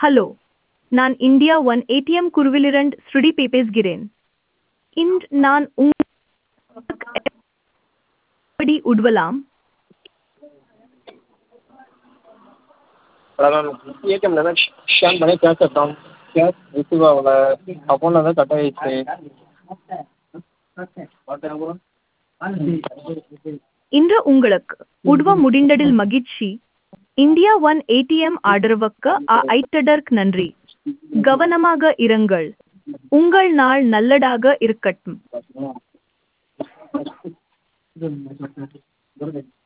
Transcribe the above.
hello நான் India one ATM குருவிலிரண்ட் ஸ்ருடி பே பேசுகிறேன் இன்று நான் உங்களுக்கு எப்படி உதவலாம் அதான் மேம் ஏடிஎம்ல தான் ஸ்கேன் பண்ணி கேஷ் எடுத்தோம் கேஷ் ரிசீவ் ஆகல அக்கௌண்ட்டில் தான் கட் ஆகிடுச்சு இன்று உங்களுக்கு உதவ முடிந்ததில் மகிழ்ச்சி இந்தியா ஒன் ஏடிஎம் ஆதரவுக்கு ஐட்டதற்கு நன்றி கவனமாக இருங்கள் உங்கள் நாள் நல்லதாக இருக்கட்டும்